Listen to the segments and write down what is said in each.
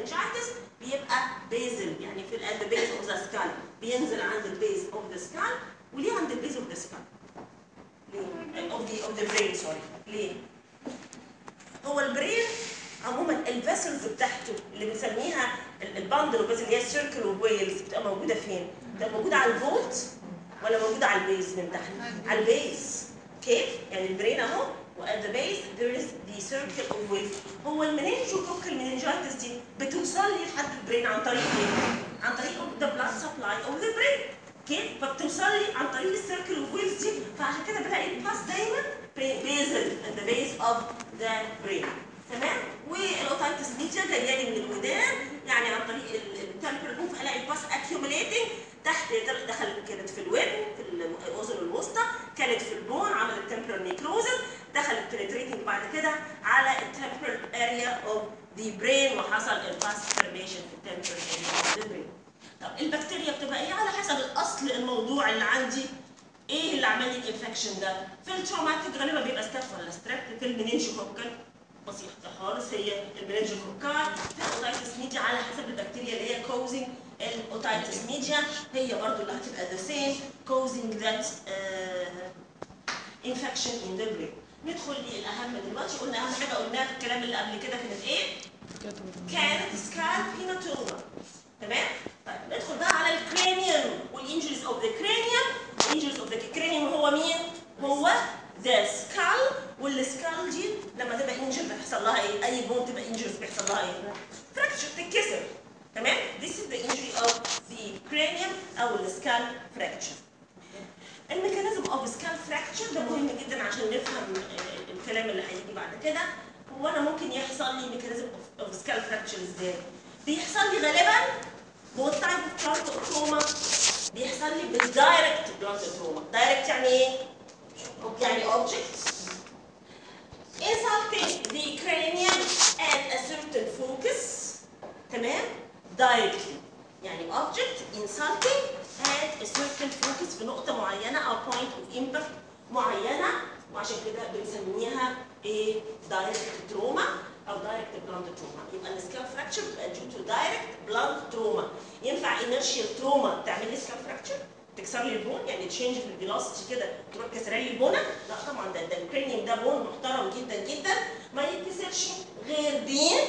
مننجايتس بيبقى بيزل يعني في الاد بيز اوف ذا سكال بينزل عند البيز اوف ذا سكال وليه عند البيز اوف ذا سكال؟ ليه؟ اوف ذا اوف ذا برين سوري ليه؟ هو البرين عموما الفيسلز بتاعته اللي بنسميها ال- الباندل وبس اللي هي السيركل اوف ويلز بتبقى موجوده فين؟ بتبقى موجوده على الفولت ولا موجوده على البيز من تحت؟ على البيز اوكي؟ يعني البرين اهو وات ذا بيز there is the circle of waves هو المننجوكوكال مننجايتس دي بتوصل لي لحد البرين عن طريق ايه؟ عن طريق the blood supply of the brain اوكي؟ فبتوصل لي عن طريق السيركل اوف ويفز دي فعشان كده بلاقي الباس دايما بيزل at the base of the brain تمام والاوتايتس ميديا جايه لي من الودان يعني عن طريق التمبرال موف الاقي الباس accumulating تحت دخلت كانت في الودن في الاذن الوسطى كانت في البون عملت تمبرال نيكروزس دخلت penetrating بعد كده على التمبرال اريا اوف ذا برين وحصل الباس فورميشن في التمبرال اريا اوف ذا برين طب البكتيريا بتبقى ايه على حسب الاصل الموضوع اللي عندي ايه اللي عمل لي الانفكشن ده في التروماتيك غالبا بيبقى ستاف ولا ستريب في المنينجوكوكال بسيطة خالص هي المنينجوكوكال في الاوتايتس ميديا على حسب البكتيريا اللي هي كوزنج الاوتايتس ميديا هي برضو اللي هتبقى ذا سيم كوزنج ذات انفكشن ان ذا برين ندخل للاهم دلوقتي قلنا اهم حاجه قلناها في الكلام اللي قبل كده كانت ايه؟ كانت سكال هيماتوما تمام؟ طيب ندخل بقى على الكرانيوم والانجريز اوف ذا كرانيوم الانجريز اوف ذا كرانيوم هو مين؟ هو ذا سكال والسكال دي لما تبقى انجر بيحصل لها ايه؟ اي بون تبقى انجرز بيحصل لها ايه؟ فراكشر تتكسر تمام؟ This is the injury of the cranium او السكال fracture. الميكانيزم اوف سكال فراكشر ده مهم جدا عشان نفهم آه، الكلام اللي هيجي بعد كده هو انا ممكن يحصل لي ميكانيزم اوف سكال فراكشر ازاي؟ بيحصل لي غالبا هو التايب اوف بلانت تروما بيحصل لي بالدايركت بلانت تروما دايركت يعني ايه؟ يعني object insulting the cranium at a certain focus تمام directly يعني object insulting at a certain focus في نقطة معينة أو point of impact معينة وعشان كده بنسميها ايه direct trauma أو direct blunt trauma يبقى السكال fracture بتبقى due to direct blunt trauma ينفع inertial trauma تعمل لي سكال fracture تكسر لي البون يعني تشينج في الفيلوسيتي كده تروح كسر لي البونه لا طبعا ده ده الكرينيوم ده بون محترم جدا جدا ما يتكسرش غير بين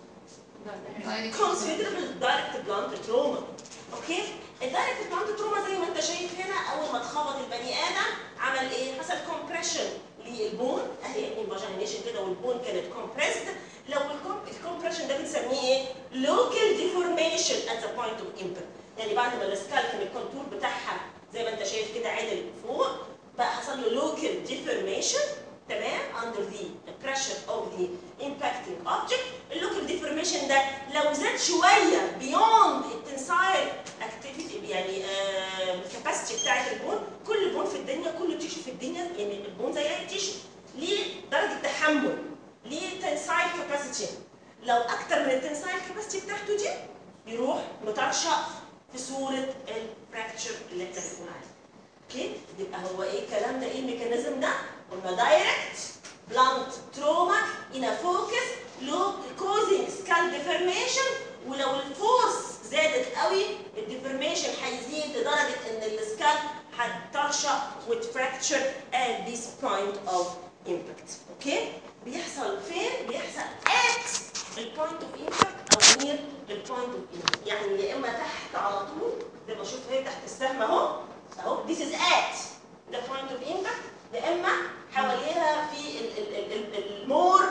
considerable direct blunt trauma اوكي الدايركت بلانت تروما زي ما انت شايف هنا اول ما اتخبط البني ادم عمل ايه حصل كومبريشن للبون اهي انفاجينيشن كده والبون كانت كومبريسد لو الكومبريشن ده بنسميه ايه لوكال ديفورميشن ات ذا بوينت اوف امباكت يعني بعد ما السكال كان الكونتور بتاعها زي ما انت شايف كده عدل فوق بقى حصل له لوكال ديفورميشن تمام under the pressure of the impacting object اللوكال ديفورميشن ده لو زاد شويه beyond التنسايل اكتيفيتي يعني الكاباسيتي بتاعت البون كل بون في الدنيا كل تيشو في الدنيا يعني البون زي اي تيشو ليه درجه تحمل ليه تنسايل كاباسيتي لو اكتر من التنسايل كاباسيتي بتاعته دي يروح مطرشق في صوره الفراكتشر اللي احنا بنقول عليه اوكي يبقى هو ايه الكلام ده ايه الميكانيزم ده قلنا دايركت بلانت تروما ان فوكس لو كوزنج سكال ديفورميشن ولو الفورس زادت قوي الديفورميشن هيزيد لدرجه ان السكال هترشق وتفراكتشر at this point of impact اوكي بيحصل فين بيحصل at البوينت اوف امباكت او نير البوينت اوف امباكت يعني يا اما تحت على طول زي ما شوف هي تحت السهم اهو اهو this is at the point of impact يا اما حواليها في المور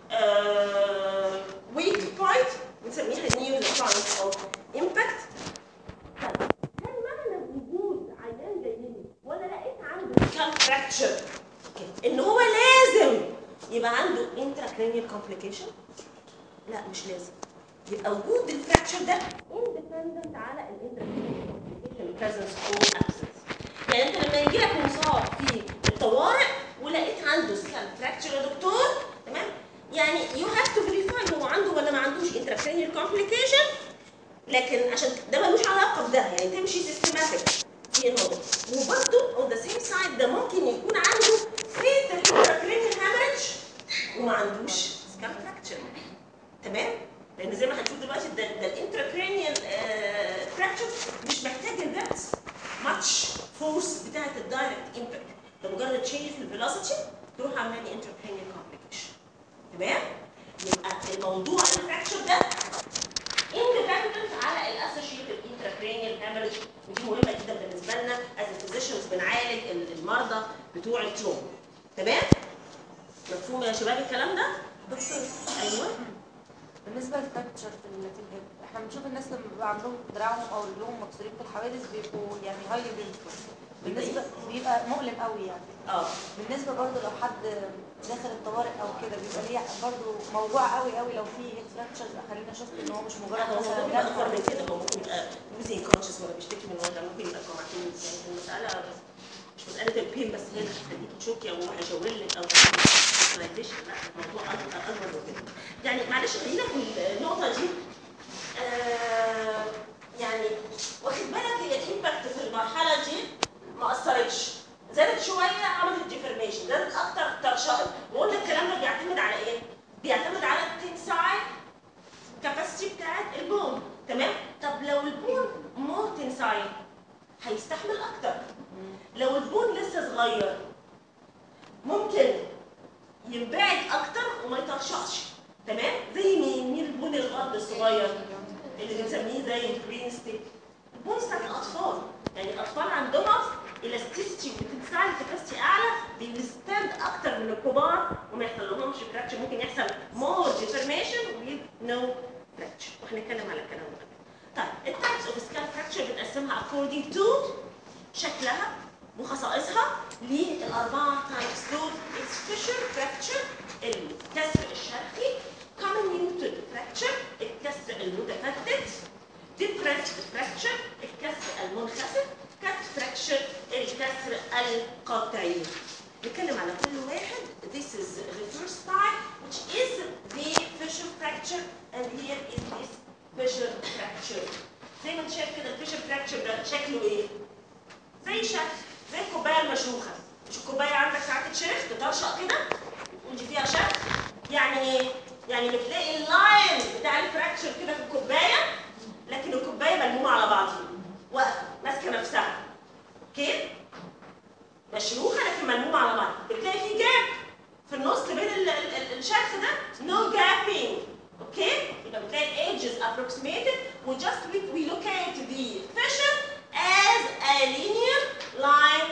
ويك بوينت بنسميها near the point of impact طيب هل معنى وجود عيان جاي لي ولا لقيت عنده سكال فراكشر ان هو لازم يبقى عنده intracranial complication لا مش لازم يبقى وجود الفراكشر ده independent على الانتراكرينيال complication presence or absence يعني انت لما يجي لك مصاب في الطوارئ ولقيت عنده سكال فراكشر يا دكتور تمام يعني يو هاف تو فيريفاي هو عنده ولا ما عندوش انتراكرينيال كومبليكيشن لكن عشان ده ملوش علاقه بده يعني تمشي سيستماتيك في الموضوع وبرده اون ذا سيم سايد ده ممكن يكون عنده فيتال انتراكرينيال هامرج وما عندوش سكال فراكشر تمام لان زي ما هنشوف دلوقتي ده ده الانتراكرانيال فراكشر مش محتاج البيرتس ماتش فورس بتاعت الدايركت امباكت ده مجرد تشينج في الفيلوسيتي تروح عامله لي انتراكرانيال كومبليكيشن تمام يبقى الموضوع الفراكشر ده independent على الاسوشيتد intracranial hemorrhage ودي مهمه جدا بالنسبه لنا as physicians بنعالج المرضى بتوع التروما تمام؟ مفهوم يا شباب الكلام ده؟ دكتور ايوه بالنسبه للفراكتشر في الهيب احنا بنشوف الناس لما بيبقى عندهم دراعهم او رجلهم مكسورين في الحوادث بيبقوا يعني هايلي بالنسبه بيبقى مؤلم قوي يعني اه بالنسبه برضو لو حد داخل الطوارئ او كده بيبقى ليه برضو موضوع قوي قوي لو في هيب فراكتشر خلينا شفت ان هو مش مجرد هو مثلا ممكن يبقى اكبر جرح من كده هو ممكن يبقى لوزين كونشس ولا بيشتكي من وضع ممكن يبقى كوماتين يعني المساله مش مساله البين بس هي اللي هتخليكي تشوكي او واحد يشاور لك او hospitalization. لا الموضوع اكبر اكبر من كده يعني معلش خلينا في النقطه دي آه يعني واخد بالك هي الامباكت في المرحله دي ما اثرتش زادت شويه عملت ديفرميشن زادت اكتر ترشقت وقلنا الكلام ده بيعتمد على ايه؟ بيعتمد على التنسايل كاباسيتي بتاعت البون تمام؟ طب لو البون مور تنسايل هيستحمل اكتر لو البون لسه صغير ممكن ينبعد اكتر وما يطرشقش تمام؟ زي مين؟ مين البون الغض الصغير اللي بنسميه زي الجرين ستيك البونز بتاعت الاطفال يعني الاطفال عندهم الاستيستي وبوتنسال كاباسيتي اعلى بيستند اكتر من الكبار وما يحصلهمش فراكشر ممكن يحصل مور ديفورميشن ويز نو فراكشر وهنتكلم على الكلام ده طيب التايبس اوف سكال فراكشر بنقسمها according to شكلها وخصائصها للاربعه تايبس دول فيشر فراكشر الكسر الشرخي comminuted fracture الكسر المتفتت depressed fracture الكسر المنخفض cut fracture الكسر القطعي نتكلم على كل واحد this is the first type which is the fissure fracture and here is this fissure fracture زي ما انت شايف كده الفيشر fracture ده شكله ايه؟ زي شكل زي الكوبايه المشروخه مش الكوبايه عندك ساعات تشرخ تطرشق كده وتجي فيها شرخ يعني ايه؟ يعني بتلاقي اللاين بتاع الفراكشر كده في الكوبايه لكن الكوبايه ملمومه على بعضها واقفه ماسكه نفسها اوكي مشروخه لكن ملمومه على بعض بتلاقي في جاب في النص بين ال- ال- ال- الشرخ ده نو جابينج اوكي يبقى بتلاقي الايدجز approximated و just we, we locate the fissure as a linear line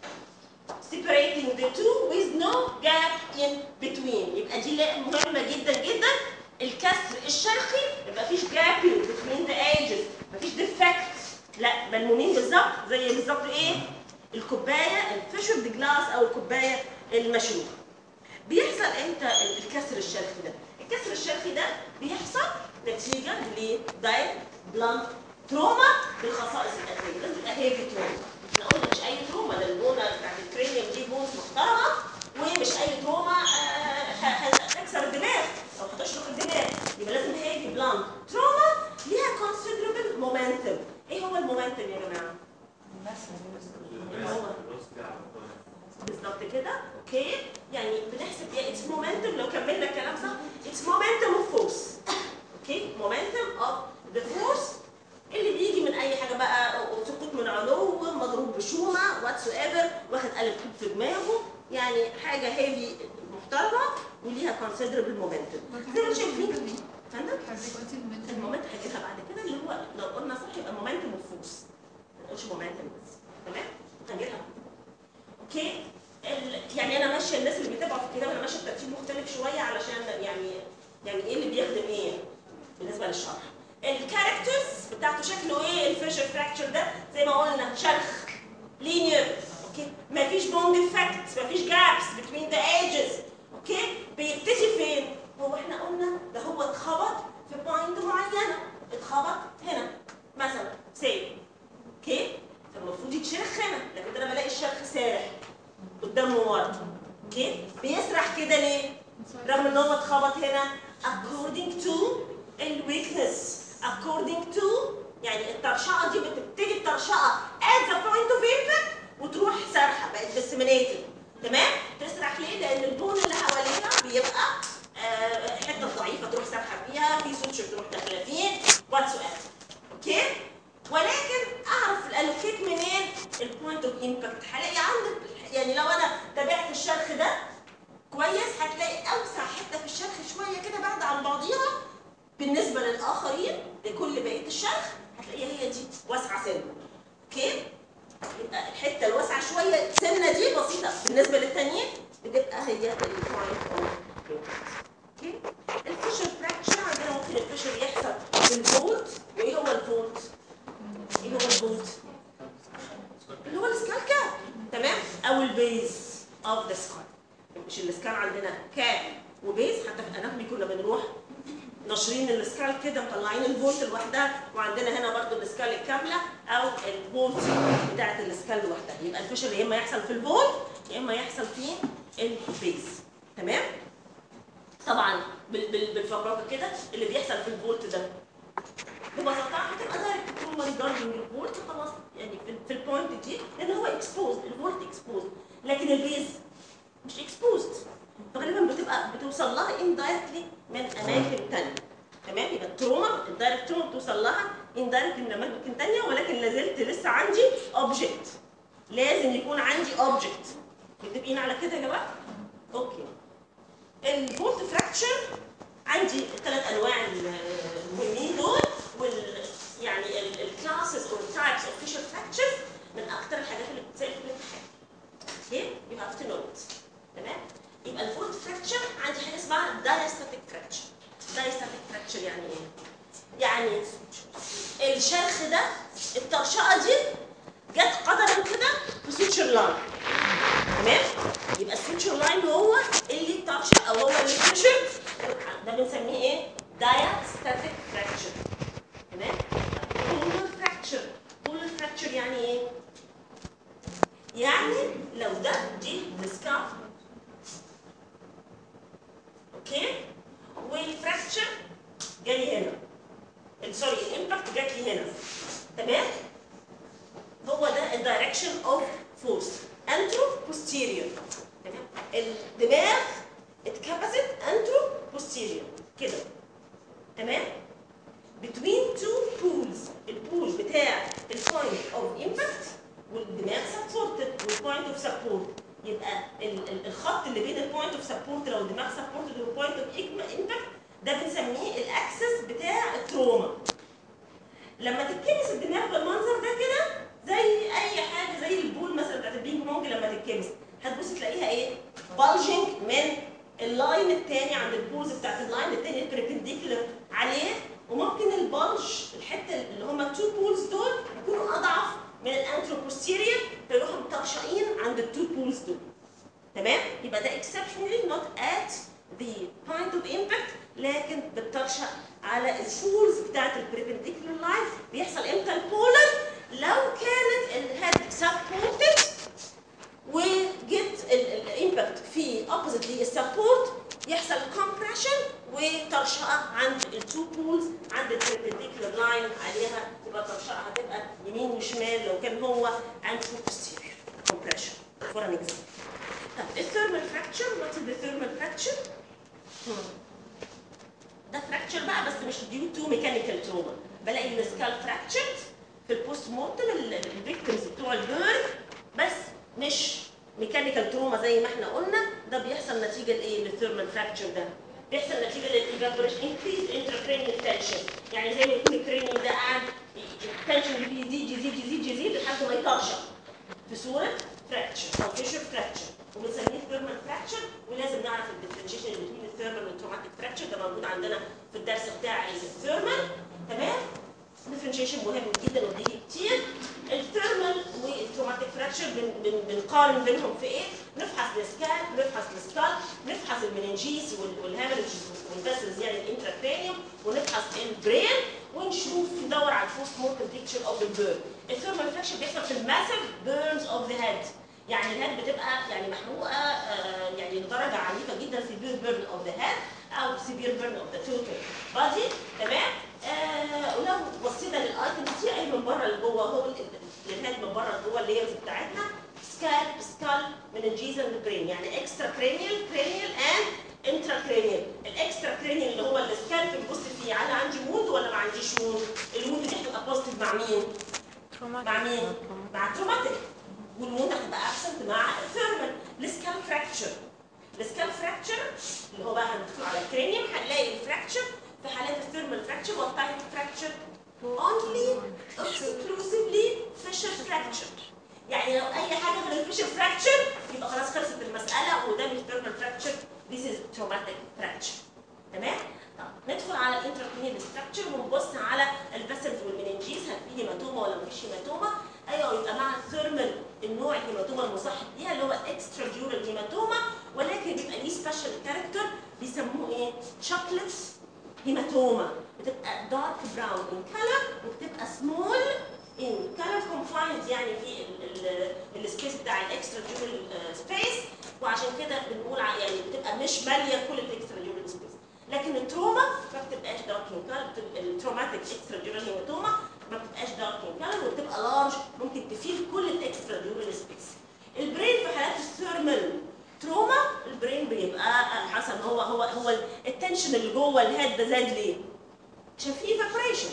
separating the two with no gap in between يبقى دي لا- مهمة جدا جدا الكسر الشرخي يبقى مفيش gapping between the edges مفيش defect لا ملمومين بالظبط زي بالظبط ايه الكوباية الفيشرد جلاس او الكوباية المشروخة بيحصل امتى الكسر الشرخي ده الكسر الشرخي ده بيحصل نتيجة لدايت بلانت تروما بالخصائص الأدوية لازم تبقى هيفي تروما احنا قلنا مش اي تروما ده البونه بتاعت الكرينيوم دي بونز محترمه ومش اي تروما آه، ه- هتكسر الدماغ او هتشرخ الدماغ يبقى لازم هيفي بلانت تروما ليها considerable مومنتم ايه هو المومنتم يا جماعه؟ هو بالظبط كده اوكي يعني بنحسب ايه اتس مومنتم لو كملنا الكلام صح اتس مومنتم اوف فورس اوكي مومنتم اوف ذا فورس اللي بيجي من اي حاجه بقى سقوط من علو مضروب بشومه واتس ايفر واخد قلب طوب في دماغه يعني حاجه هيفي محترمه وليها كونسيدربل مومنتم زي ما شايفين فندم المومنت هجيبها بعد كده اللي هو لو قلنا صح يبقى مومنتم اوف فورس ما نقولش مومنتم بس تمام هنجيبها اوكي ال... يعني انا ماشيه الناس اللي بيتابعوا في الكتاب انا ماشيه بترتيب مختلف شويه علشان يعني يعني ايه اللي بيخدم ايه بالنسبه للشرح الكاركترز بتاعته شكله ايه الفيشر فراكتشر ده زي ما قلنا شرخ لينير اوكي مفيش بوند افكت مفيش جابس بتوين ذا ايجز اوكي بيبتدي فين هو احنا قلنا ده هو اتخبط في بوينت معينه اتخبط هنا مثلا سي اوكي فالمفروض يتشرخ هنا لكن ده انا بلاقي الشرخ سارح قدام ورا اوكي بيسرح كده ليه رغم ان هو اتخبط هنا according to الويكنس according to يعني الترشقه دي بتبتدي الترشقه at the point of impact وتروح سارحه بقت disseminated تمام تسرح ليه لان البون اللي حواليها بيبقى آه، حته ضعيفه تروح سارحه فيها في سوتشر تروح داخله فيه واتس اوكي ولكن اعرف الالوكيت منين البوينت اوف امباكت هلاقي عندك يعني لو انا تابعت الشرخ ده كويس هتلاقي اوسع حته في الشرخ شويه كده بعد عن بعضيها بالنسبه للاخرين لكل بقيه الشرخ هتلاقيها هي دي واسعه سنه اوكي يبقى الحته الواسعه شويه سنه دي بسيطه بالنسبه للتانيين بتبقى هي البوينت اوف اوكي الفيشر فراكشر عندنا ممكن الفيشر يحصل في الفولت وايه هو الفولت؟ ايه هو الفولت؟ اللي هو السكال كاب تمام؟ او البيز اوف ذا سكال مش السكال عندنا كاب وبيز حتى في الاناتومي كنا بنروح ناشرين السكال كده مطلعين الفولت لوحدها وعندنا هنا برضو السكال الكامله او الفولت بتاعت السكال لوحدها يبقى الفيشر يا اما يحصل في الفولت يا اما يحصل في البيز تمام؟ طبعا بال- بال- بالفقرات كده اللي بيحصل في الفولت ده ببساطه هتبقى دايركت تروما ريجاردنج الفولت خلاص يعني في, في البوينت دي لان هو اكسبوزد الفولت اكسبوزد لكن البيز مش اكسبوزد فغالبا بتبقى بتوصل لها اندايركتلي من اماكن ثانيه تمام يبقى التروما الدايركت تروما بتوصل لها اندايركت من اماكن ثانيه ولكن لازلت لسه عندي اوبجكت لازم يكون عندي اوبجكت متفقين على كده يا جماعه؟ اوكي الفولت فراكشر عندي الثلاث انواع المهمين دول وال يعني الكلاسز او التايبس اوف فيشر فراكشرز من اكثر الحاجات اللي بتتسال في الامتحان. اوكي؟ يبقى هاف تو نو تمام؟ يبقى الفولت فراكشر عندي حاجه اسمها دايستاتيك فراكشر. دايستاتيك فراكشر يعني ايه؟ يعني الشرخ ده الطرشقه دي جت قدرا كده في سوتشر لاين تمام يبقى السوتشر لاين هو اللي تاتش او هو اللي بريشر ده بنسميه ايه دايستاتيك فراكشر تمام بولر فراكشر بولر فراكشر يعني ايه يعني لو ده دي السكاف اوكي والفراكشر جالي هنا سوري الامباكت جات لي هنا تمام هو ده الدايركشن اوف فورس انترو بوستيريور تمام الدماغ اتكبست انترو بوستيريور كده تمام between two pools البول بتاع البوينت اوف امباكت والدماغ سبورتد والبوينت اوف سبورت يبقى ال- ال- الخط اللي بين البوينت اوف سبورت لو الدماغ سبورتد والبوينت اوف امباكت ده بنسميه الاكسس بتاع التروما لما تتكبس الدماغ بالمنظر ده كده زي اي حاجه زي البول مثلا بتاعت البينج بونج لما تتكبس هتبص تلاقيها ايه؟ بالجنج من اللاين الثاني عند البولز بتاعت اللاين الثاني البربنديكولر عليه وممكن البلج الحته اللي هم التو بولز دول يكونوا اضعف من الانتروبوستيريور فيروحوا مطرشقين عند التو بولز دول تمام؟ يبقى ده exceptionally not at the point of impact لكن بتطرشق على البولز بتاعت البربنديكولار لاين بيحصل امتى البولر؟ لو كانت الهيد سبورتد وجيت الامباكت في اوبوزيت للسبورت يحصل كومبريشن وترشقه عند التو بولز عند البربنديكولار لاين عليها تبقى ترشقه هتبقى يمين وشمال لو كان هو عند بوستيريور كومبريشن فور ان اكزامبل طب الثيرمال فراكشر وات از ذا ثيرمال فراكشر؟ ده فراكشر بقى بس مش ديو تو ميكانيكال تروما بلاقي السكال فراكشرد في البوست مورتم الفيكتيمز بتوع البيرن بس مش ميكانيكال تروما زي ما احنا قلنا ده بيحصل نتيجه لايه للثيرمال فراكشر ده بيحصل نتيجه للايفابوريشن انكريز انتركرينيال تنشن يعني زي ما يكون الكرينيال ده قاعد التنشن بيزيد يزيد يزيد يزيد لحد ما يطرشق في صوره فراكشر او فيشر فراكشر وبنسميه ثيرمال فراكشر ولازم نعرف الديفرنشيشن بين الثيرمال والتروماتيك فراكشر ده موجود عندنا في الدرس بتاع الثيرمال تمام ديفرنشيشن مهم جدا وبيجي كتير الثيرمال والتروماتيك فراكشر بن بن بنقارن بينهم في ايه؟ نفحص السكال نفحص السكال نفحص المننجيس والهامرجز والفاسلز يعني الانتراكرانيوم ونفحص البرين ونشوف ندور على البوست مورتم بيكتشر اوف ذا بيرن الثيرمال فراكشر بيحصل في الماسيف بيرنز اوف ذا هيد يعني الهيد بتبقى يعني محروقه آه، يعني لدرجه عنيفه جدا في بير بيرن اوف ذا هيد او سيفير بيرن اوف ذا توتال بادي تمام آه ولو بصينا للايتمز دي اي من بره لجوه هو ال- ال- الهيد من بره لجوه اللايرز بتاعتنا سكال سكال مننجيز اند برين يعني اكسترا كرينيال كرينيال اند انترا كرينيال الاكسترا كرينيال اللي هو السكال بنبص فيه انا عندي ووند ولا ما عنديش عنديش ووند الووند دي هتبقى بوزيتيف مع مين؟ مع مين؟ مع التروماتيك والووند هتبقى ابسنت مع الثيرمال السكال فراكتشر السكال فراكتشر اللي هو بقى هندخل على الكرينيوم هنلاقي الفراكتشر في حالات الثيرمال فراكتشر والتايب فراكتشر only exclusively fissure fracture يعني لو اي حاجه غير الفيشر فراكتشر يبقى خلاص خلصت المساله وده مش ثيرمال فراكتشر this is traumatic fracture تمام طب ندخل على الانتركرينيال ستراكشر ونبص على الفاسلز والمننجيز هل في هيماتوما ولا مفيش هيماتوما ايوه يبقى مع الثيرمال النوع الهيماتوما المصاحب ليها اللي هو اكسترا جيورال هيماتوما ولكن بيبقى ليه سبيشال كاركتر بيسموه ايه؟ شوكليت هيماتوما بتبقى دارك براون ان كلر وبتبقى سمول ان كلر كونفايند يعني في السبيس بتاع الاكسترا جيورال سبيس وعشان كده بنقول ع- يعني بتبقى مش ماليه كل الاكسترا جيورال سبيس لكن التروما ما بتبقاش دارك ان كلر بتبقى التروماتيك اكسترا جيورال هيماتوما ما بتبقاش دارك ان كلر وبتبقى لارج ممكن تفيد كل الاكسترا جيورال سبيس البرين في حالات الثيرمال تروما البرين بيبقى حسب هو هو هو التنشن اللي جوه الهيد ده زاد ليه؟ عشان في ايفابريشن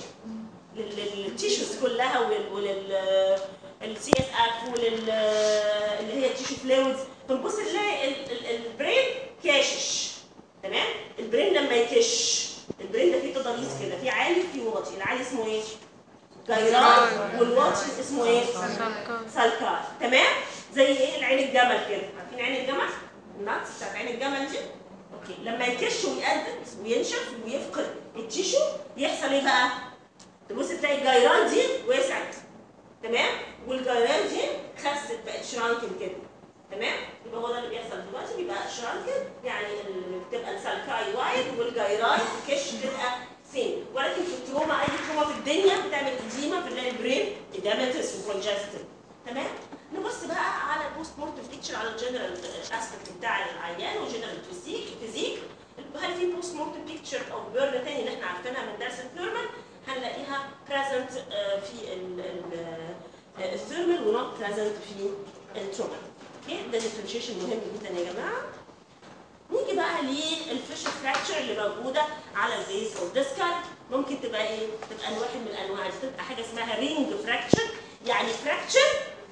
للتيشوز كلها ولل ولل السي اس اف ولل اللي هي التيشو فلويدز بنبص نلاقي ال- ال- البرين كاشش تمام البرين لما يكش البرين ده فيه تضاريس كده في عالي في واطي العالي اسمه ايه؟ جيران والواطي اسمه ايه؟ سلكار تمام زي ايه العين الجمل كده عارفين عين الجمل الناتس بتاعت عين الجمل دي اوكي لما يكش ويقدد وينشف ويفقد التيشو يحصل ايه بقى تبص تلاقي الجيران دي وسعت تمام والجيران دي خست بقت شرانكن كده تمام يبقى هو ده اللي بيحصل دلوقتي بيبقى شرانكن يعني ال- بتبقى السلكاي وايد والجيران تكش تبقى سين ولكن في التروما اي تروما في الدنيا بتعمل اديما في اللي البرين ادامتس وكونجستد تمام نبص بقى على البوست مورتم بيكتشر على الجنرال اسبكت بتاع العيان وجنرال فيزيك فيزيك هل في بوست مورتم بيكتشر او بيرن تاني اللي احنا عارفينها من درس الثيرمال هنلاقيها بريزنت في ال- ال- آه، الثيرمال ونوت بريزنت في التروما اوكي ده ديفرنشيشن مهم جدا يا جماعه نيجي بقى للفيشر فراكتشر اللي موجوده على البيز اوف ذا سكال ممكن تبقى ايه؟ تبقى واحد من الانواع دي تبقى حاجه اسمها رينج فراكتشر يعني فراكتشر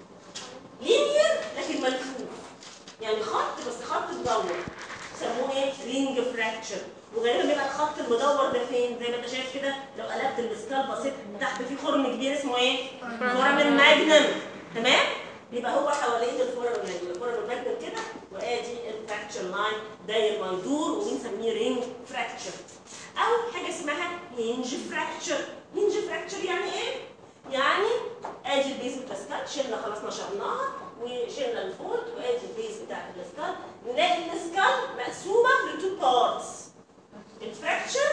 لينير لكن ملفوف يعني خط بس خط مدور يسموه ايه؟ رينج فراكتشر وغالبا بيبقى الخط المدور ده فين؟ زي ما انت شايف كده لو قلبت السكال بصيت تحت في خرم كبير اسمه ايه؟ خرم الماجنم تمام؟ يبقى هو حوالين الفورم الماجنم، الفورم الماجنم كده وادي الفراكتشر لاين داير ما يدور وبنسميه رينج فراكتشر او حاجه اسمها هينج فراكتشر هينج فراكتشر يعني ايه؟ يعني ادي البيز بتاع السكال شلنا خلاص نشرناها وشلنا الفولت وادي البيز بتاعت السكال نلاقي السكال مقسومه لتو بارتس الفراكتشر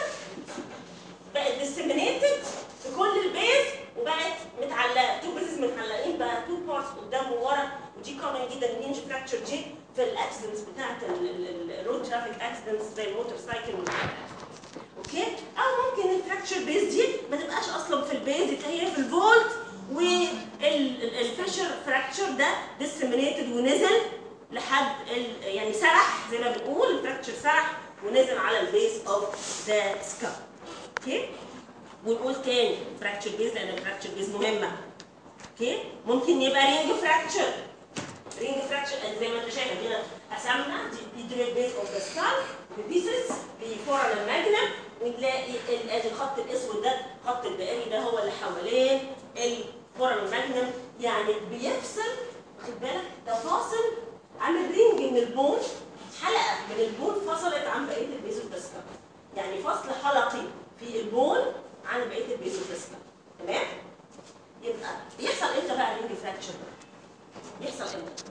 بقت ديسيمينيتد في كل البيز وبقت متعلقه تو بيزز متعلقين بقى تو بارتس قدام وورا ودي كومن جدا الهينج فراكتشر دي في الاكسيدنتس بتاعت الرود ترافيك اكسيدنتس زي الموتور سايكل اوكي او ممكن الفراكتشر بيز دي ما تبقاش اصلا في البيز تلاقيها في الفولت والفيشر فراكتشر ده ديسيمينيتد ونزل لحد ال- يعني سرح زي ما بنقول الفراكتشر سرح ونزل على البيز اوف ذا سكال اوكي ونقول تاني فراكتشر بيز لان الفراكتشر بيز مهمه اوكي ممكن يبقى رينج فراكتشر رينج فراكتشر زي ما انت شايف هنا قسمنا دي دي دريب بيز اوف ذا سكال ببيسز بفورال الماجنم ونلاقي ال- ادي الخط الاسود ده الخط الدائري ده هو اللي حوالين الفورال الماجنم يعني بيفصل واخد بالك ده فاصل عامل رينج من البون حلقه من البون فصلت عن بقيه البيز اوف ذا سكال يعني فصل حلقي في البون عن بقيه البيز اوف ذا سكال تمام يبقى يحصل امتى بقى الرينج فراكتشر ده؟ يحصل امتى؟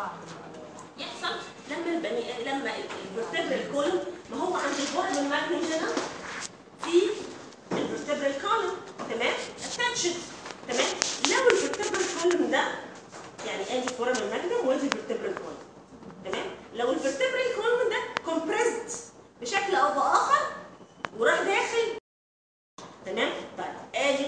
يحصل لما البني لما الفرتبرال كولوم ما هو عند الفورم الماجنم هنا في الفرتبرال كولوم تمام؟ اتاتشد تمام؟ لو الفرتبرال كولوم ده يعني ادي فورم الماجنم وادي الفرتبرال كولوم تمام؟ لو الفرتبرال كولوم ده كومبريسد بشكل او باخر وراح داخل تمام؟ طيب ادي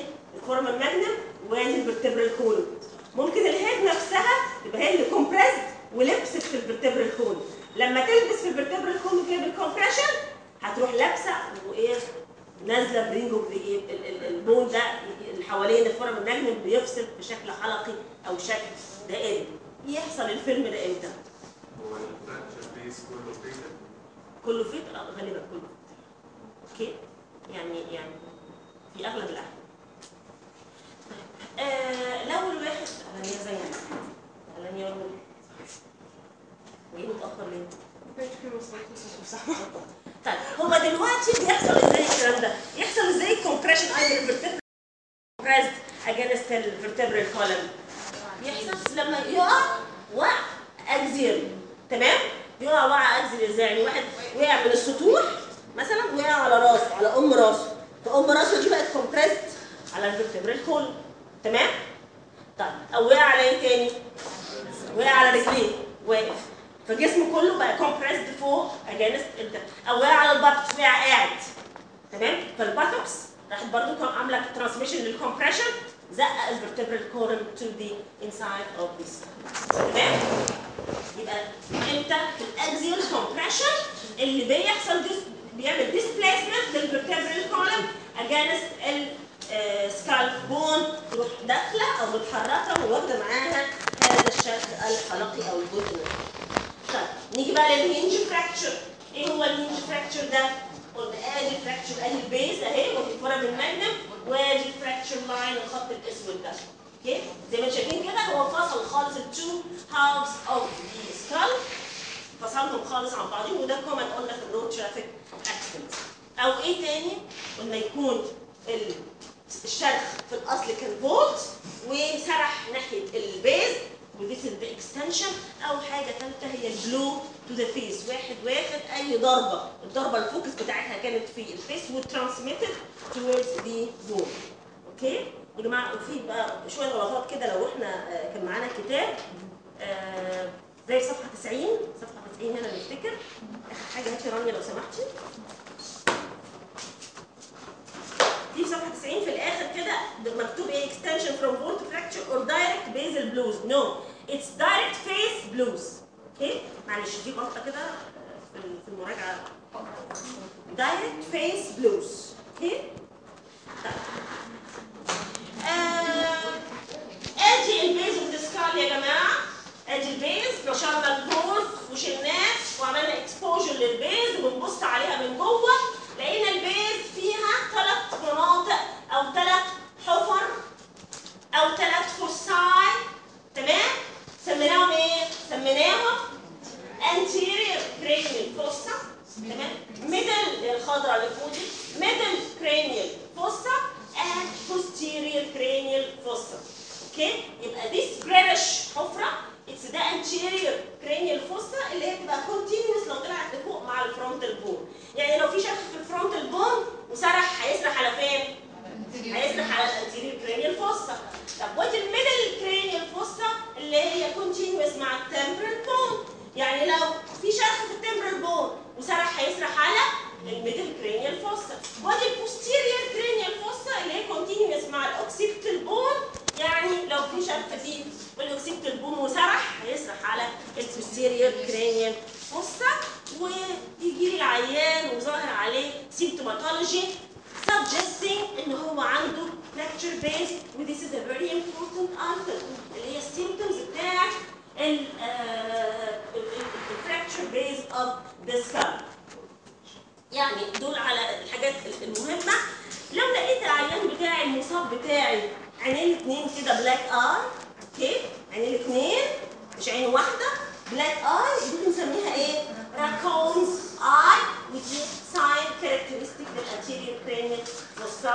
نازله برينج اوف ايه ال- ال- البون ده اللي حوالين الفورم النجم بيفصل بشكل حلقي او شكل دائري يحصل الفيلم ده امتى؟ هو الفراكشر بيس كله فيتر كله فيت آه، غالبا كله فيت اوكي يعني يعني في اغلب الاحيان آه لو الواحد انا زي انا انا يوم وايه متاخر ليه؟ طيب هو دلوقتي بيحصل ازاي الكلام ده؟ يحصل ازاي compression either vertebral compressed against the vertebral column يحصل لما يقع وقع اكزيال تمام؟ يقع وقع اكزيال ازاي؟ يعني واحد وقع من السطوح مثلا وقع على راسه على ام راسه فام راسه دي بقت كومبريست على الفرتبرال كولوم تمام؟ طيب او وقع على ايه تاني؟ وقع على رجليه واقف فجسمه كله بقى كومبريسد فوق اجانست انت او وقع على البطن وقع قاعد تمام فالباتوكس راحت برضو كان عامله ترانسميشن للكومبريشن زق الفرتبرال كولوم تو ذا انسايد اوف ذيس تمام يبقى امتى في الاكزيال كومبريشن اللي بيحصل ديس بيعمل ديسبليسمنت للفرتبرال كولوم اجانست السكالب بون تروح داخله او متحركه وواخده معاها هذا الشكل الحلقي او الجزء طيب نيجي بقى للهنج فراكتشر ايه هو الهنج فراكتشر ده؟ قلنا ادي الفراكتشر ادي البيز اهي وبتتفرج الماجنم وادي الفراكتشر لاين الخط الاسود ده اوكي زي ما انتم شايفين كده هو فصل خالص التو هاوس اوف ذا سكال فصلهم خالص عن بعضهم وده كومن قلنا في الرود ترافيك اكسيدنت او ايه تاني؟ قلنا يكون ال- الشرخ في الاصل كان فولت وسرح ناحيه البيز وذيس از ذا اكستنشن او حاجه ثالثه هي البلو تو ذا فيس واحد واخد اي ضربه الضربه الفوكس بتاعتها كانت في الفيس وترانسميتد توورز ذا بون اوكي يا جماعه وفي بقى شويه غلطات كده لو احنا آه، كان معانا كتاب آه، زي صفحه 90 صفحه 90 هنا نفتكر اخر حاجه هاتي رانيا لو سمحتي دي في صفحه 90 في الاخر كده مكتوب ايه extension from volt fracture or direct basal blues no it's direct face blues اوكي معلش دي غلطه كده آه، في في المراجعه direct face blues اوكي طيب آه، ادي البيز اوف ذا سكال يا جماعه ادي البيز نشرنا البول وشلناه وعملنا اكسبوجر للبيز وبنبص عليها من جوه لقينا البيز فيها ثلاث مناطق او ثلاث حفر او ثلاث فصاي تمام سميناهم ايه؟ سميناهم anterior cranial fossa تمام middle الخضراء اللي فوق دي middle cranial fossa and posterior cranial fossa اوكي يبقى this grayish حفره it's the anterior cranial fossa اللي هي بتبقى continuous لو طلعت لفوق مع الفرونتال بون يعني لو في شرخ في الفرونتال بون وسرح هيسرح على فين؟ هيسرح على الانتيريور كرينيال فوسا طب وادي الميدل كرينيال فوسا اللي هي كونتينوس مع التمبرال بون يعني لو في شرخ في التمبرال بون وسرح هيسرح على الميدل كرينيال فوسا وادي البوستيريور كرينيال فوسا اللي هي كونتينوس مع الاوكسيبتال بون يعني لو في شرخ في الاوكسيبتال بون وسرح هيسرح على البوستيريور كرينيال فوسا ويجي لي العيان وظاهر عليه سيمتوماتولوجي suggesting ان هو عنده fracture base و this is a very important item اللي هي السيمبتومز بتاعت ال fracture base of the skull يعني دول على الحاجات المهمة لو لقيت العيان بتاعي المصاب بتاعي عينين الاثنين كده بلاك اي اوكي عينين الاثنين مش عين واحدة بلاك اي دي بنسميها ايه؟ راكونز اي ودي ساين كاركترستيك للانتيريور cranial fossa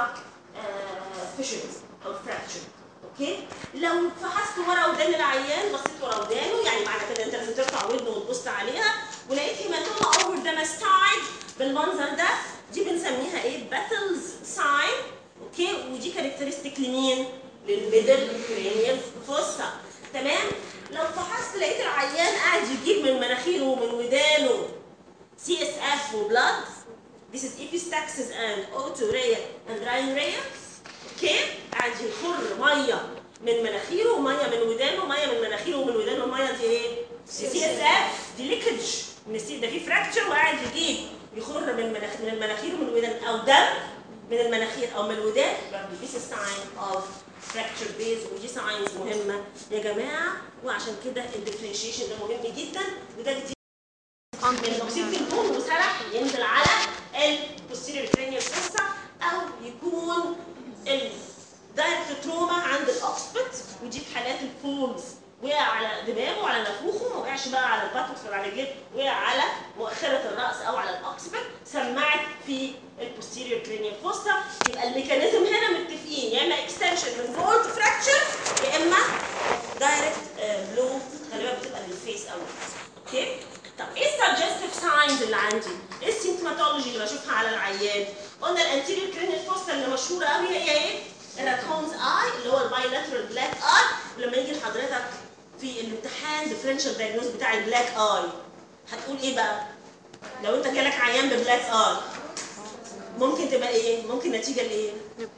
فيشرز او فراكشر اوكي لو فحصت ورا ودان العيان بصيت ورا ودانه يعني معنى كده انت لازم ترفع ودنه وتبص عليها ولقيت هيماتوما اوفر ذا ماستايد بالمنظر ده دي بنسميها ايه باثلز ساين اوكي ودي كاركترستيك لمين للميدل كرينيال فوسا تمام لو فحصت لقيت العيان قاعد يجيب من مناخيره ومن ودانه سي اس اف وبلاد This is epistaxis and otorrhea and rhinorrhea. اوكي قاعد يخر ميه من مناخيره وميه من ودانه ميه من مناخيره ومن ودانه الميه دي ايه؟ سي اس اف دي ليكج من السي ده في فراكتشر وقاعد يجيب يخر من مناخ من المناخير ومن ودان او دم من المناخير او من الودان يبقى بيلبس الساين اوف فراكتشر بيز ودي ساينز مهمه يا جماعه وعشان كده الديفرنشيشن ده مهم جدا وده جديد من اكسيد البون وسرح ينزل على البوستيريور كرينيال فوسا او يكون الدايركت تروما عند الاوكسبت ودي في حالات الفولز وقع على دماغه وعلى نافوخه ما وقعش بقى على الباتوكس ولا على رجليه وقع على مؤخره الراس او على الاوكسبت سمعت في البوستيريور كرينيال فوسا يبقى الميكانيزم هنا متفقين يا اما اكستنشن من فولت فراكشر يا اما دايركت بلو خلي بالك بتبقى للفيس او اوكي طب ايه السجستيف ساينز اللي عندي؟ ايه السيمتوماتولوجي اللي بشوفها على العيان؟ قلنا الانتيريور كرينيال فوسا اللي مشهوره قوي هي ايه؟ الراكونز اي اللي هو البايلاترال بلاك اي ولما يجي لحضرتك في الامتحان ديفرنشال دايجنوز بتاع البلاك اي هتقول ايه بقى؟ لو انت جالك عيان ببلاك اي ممكن تبقى ايه؟ ممكن نتيجه لايه؟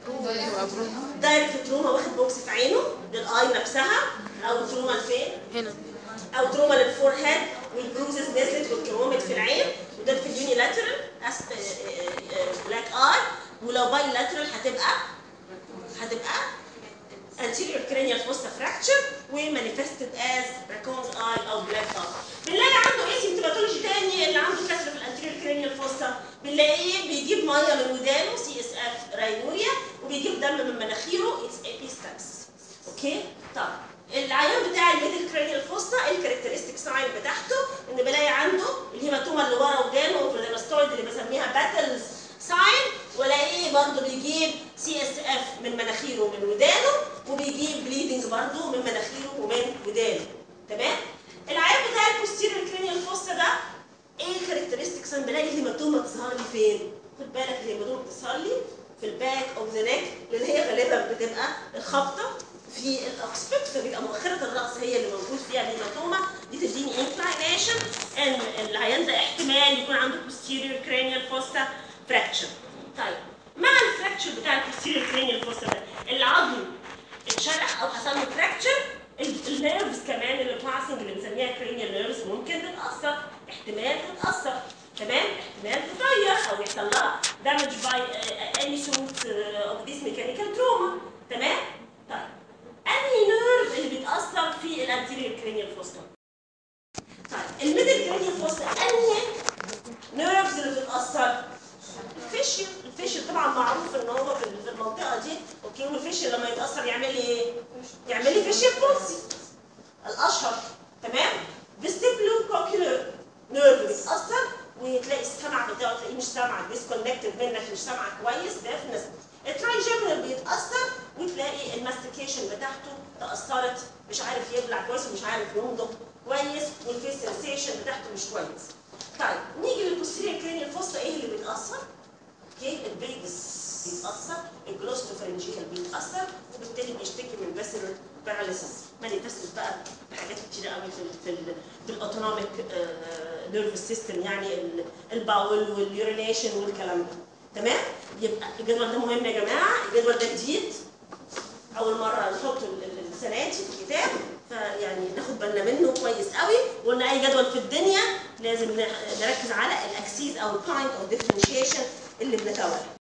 دايركت تروما واخد بوكس في عينه للاي نفسها او تروما لفين؟ هنا او تروما للفور هيد والبروزز نزلت والترومات في العين وده في اليونيلاترال بلاك اي ولو باي لاترال هتبقى هتبقى anterior cranial fossa fracture ومانيفستد از raccoon's eye او black eye بنلاقي عنده ايه سيمتوماتولوجي تاني اللي عنده كسر في الانتيريور كرينيال فوسا بنلاقيه بيجيب ميه من ودانه سي اس اف راينوريا وبيجيب دم من مناخيره اتس ايبيستاكس اوكي طب العيان بتاع الميدل كرينيال فوسا الكاركترستيك ساين بتاعته ان بلاقي عنده الهيماتوما اللي ورا ودانه والريماستويد اللي بسميها باتلز ساين والاقيه برضه بيجيب سي اس اف من مناخيره ومن ودانه وبيجيب بليدنج برضه من مناخيره ومن ودانه تمام العيان بتاع البوستيريور كرينيال فوسا ده ايه الكاركترستيك ساين بلاقي الهيماتوما تظهر لي فين خد بالك الهيماتوما بتظهر لي في الباك اوف ذا نيك لان هي غالبا بتبقى الخبطه في الاكسبت فبيبقى مؤخره الراس هي اللي موجود فيها الهيماتوما دي تديني انكلاينيشن ان العيان ده احتمال يكون عنده posterior cranial fossa fracture. طيب مع الفراكشر بتاع البوستيريور cranial fossa ده العظم اتشرح او حصل له فراكشر النيرفز كمان اللي باسنج اللي بنسميها cranial nerves ممكن تتاثر احتمال تتاثر تمام احتمال تتغير او يحصل لها damage by uh, any sort uh, of this mechanical trauma تمام طيب انهي نيرف اللي بيتاثر في الانتيريور كرينيال فوسا طيب الميدل كرينيال فوسا انهي نيرفز اللي بتتاثر الفيشل الفيشل طبعا معروف ان هو في في المنطقه دي اوكي والفيشل لما يتاثر يعمل ايه يعمل لي فيشل بولسي الاشهر تمام فيستيبلو كوكيولر نيرف بيتاثر وتلاقي السمع بتاعه تلاقيه مش سامع ديسكونكتد منك مش سامع كويس ديفنس الترايجيمنال بيتاثر وتلاقي الماستيكيشن بتاعته تاثرت مش عارف يبلع كويس ومش عارف يمضغ كويس والفيس سنسيشن بتاعته مش كويس طيب نيجي للبوستيريور كرينيال فوسا ايه اللي بيتاثر؟ اوكي البيجس بيتاثر الجلوستوفرنجيال بيتاثر وبالتالي بيشتكي من فيسرال باراليسيس مانيفستد بقى بحاجات كتيره قوي في ال في ال في الاوتونوميك نيرفس سيستم يعني ال- الباول واليورينيشن والكلام ده تمام يبقى الجدول ده مهم يا جماعه الجدول ده جديد اول مره نحطه ال- ال- السنه دي في الكتاب فيعني ناخد بالنا منه كويس قوي وقلنا اي جدول في الدنيا لازم ن- نركز على الاكسيس او البوينت او الديفرنشيشن اللي بنتولى